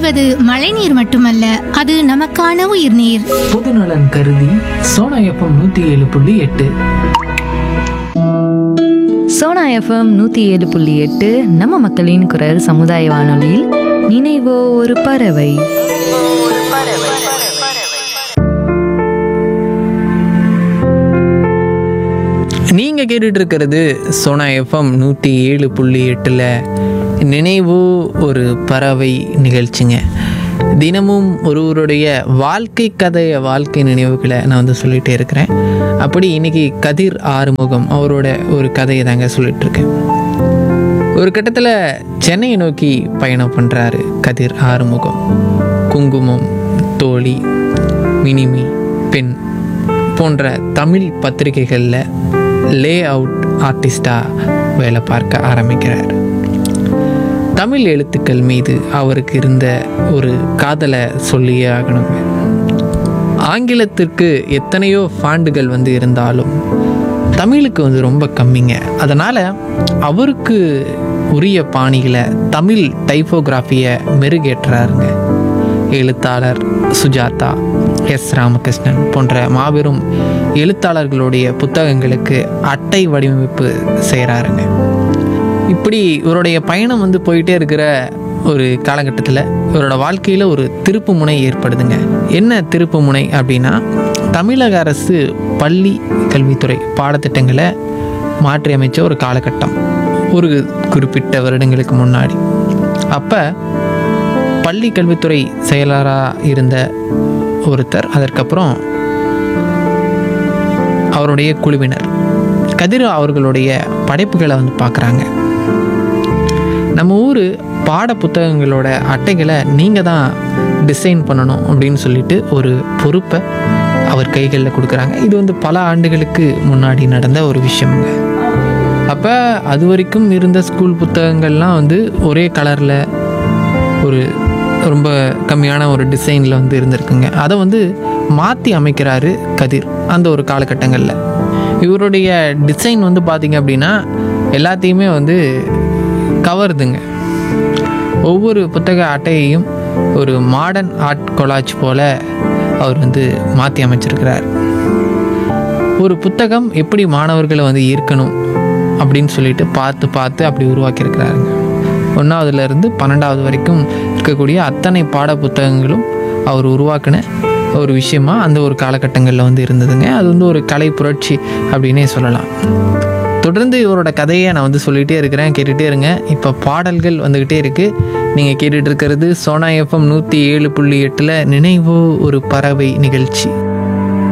என்பது மழைநீர் மட்டுமல்ல அது நமக்கான உயிர்நீர் பொதுநலன் கருதி சோனா எஃப்எம் நூற்றி ஏழு புள்ளி எட்டு சோனா எஃப்எம் நூற்றி ஏழு புள்ளி எட்டு நம்ம மக்களின் குரல் சமுதாய வானொலியில் நினைவோ ஒரு பறவை நீங்கள் கேட்டுட்டு இருக்கிறது சோனா எஃப்எம் நூற்றி ஏழு புள்ளி எட்டில் நினைவு ஒரு பறவை நிகழ்ச்சிங்க தினமும் ஒருவருடைய வாழ்க்கை கதைய வாழ்க்கை நினைவுகளை நான் வந்து சொல்லிகிட்டே இருக்கிறேன் அப்படி இன்னைக்கு கதிர் ஆறுமுகம் அவரோட ஒரு கதையை தாங்க சொல்லிட்டு இருக்கேன் ஒரு கட்டத்தில் சென்னையை நோக்கி பயணம் பண்ணுறாரு கதிர் ஆறுமுகம் குங்குமம் தோழி மினிமி பெண் போன்ற தமிழ் பத்திரிகைகளில் லே அவுட் ஆர்டிஸ்டாக வேலை பார்க்க ஆரம்பிக்கிறார் தமிழ் எழுத்துக்கள் மீது அவருக்கு இருந்த ஒரு காதலை சொல்லியே ஆகணுங்க ஆங்கிலத்திற்கு எத்தனையோ ஃபாண்டுகள் வந்து இருந்தாலும் தமிழுக்கு வந்து ரொம்ப கம்மிங்க அதனால் அவருக்கு உரிய பாணிகளை தமிழ் டைப்போகிராஃபியை மெருகேற்றுறாருங்க எழுத்தாளர் சுஜாதா எஸ் ராமகிருஷ்ணன் போன்ற மாபெரும் எழுத்தாளர்களுடைய புத்தகங்களுக்கு அட்டை வடிவமைப்பு செய்கிறாருங்க இப்படி இவருடைய பயணம் வந்து போயிட்டே இருக்கிற ஒரு காலகட்டத்தில் இவரோட வாழ்க்கையில் ஒரு திருப்பு முனை ஏற்படுதுங்க என்ன திருப்பு முனை அப்படின்னா தமிழக அரசு பள்ளி கல்வித்துறை பாடத்திட்டங்களை மாற்றி அமைச்ச ஒரு காலகட்டம் ஒரு குறிப்பிட்ட வருடங்களுக்கு முன்னாடி அப்போ பள்ளி கல்வித்துறை செயலராக இருந்த ஒருத்தர் அதற்கப்புறம் அவருடைய குழுவினர் கதிர் அவர்களுடைய படைப்புகளை வந்து பார்க்குறாங்க நம்ம ஊர் பாட புத்தகங்களோட அட்டைகளை நீங்கள் தான் டிசைன் பண்ணணும் அப்படின்னு சொல்லிட்டு ஒரு பொறுப்பை அவர் கைகளில் கொடுக்குறாங்க இது வந்து பல ஆண்டுகளுக்கு முன்னாடி நடந்த ஒரு விஷயம்ங்க அப்போ அது வரைக்கும் இருந்த ஸ்கூல் புத்தகங்கள்லாம் வந்து ஒரே கலரில் ஒரு ரொம்ப கம்மியான ஒரு டிசைனில் வந்து இருந்திருக்குங்க அதை வந்து மாற்றி அமைக்கிறாரு கதிர் அந்த ஒரு காலகட்டங்களில் இவருடைய டிசைன் வந்து பார்த்திங்க அப்படின்னா எல்லாத்தையுமே வந்து கவருதுங்க ஒவ்வொரு புத்தக அட்டையையும் ஒரு மாடர்ன் ஆர்ட் கொலாஜ் போல் அவர் வந்து மாற்றி அமைச்சிருக்கிறார் ஒரு புத்தகம் எப்படி மாணவர்களை வந்து ஈர்க்கணும் அப்படின்னு சொல்லிட்டு பார்த்து பார்த்து அப்படி உருவாக்கியிருக்கிறாருங்க ஒன்றாவதுலேருந்து பன்னெண்டாவது வரைக்கும் இருக்கக்கூடிய அத்தனை பாட புத்தகங்களும் அவர் உருவாக்கின ஒரு விஷயமா அந்த ஒரு காலகட்டங்களில் வந்து இருந்ததுங்க அது வந்து ஒரு கலை புரட்சி அப்படின்னே சொல்லலாம் தொடர்ந்து இவரோட கதையை நான் வந்து சொல்லிகிட்டே இருக்கிறேன் கேட்டுகிட்டே இருங்க இப்போ பாடல்கள் வந்துக்கிட்டே இருக்குது நீங்கள் கேட்டுட்டு இருக்கிறது சோனா எஃப்எம் நூற்றி ஏழு புள்ளி எட்டில் நினைவோ ஒரு பறவை நிகழ்ச்சி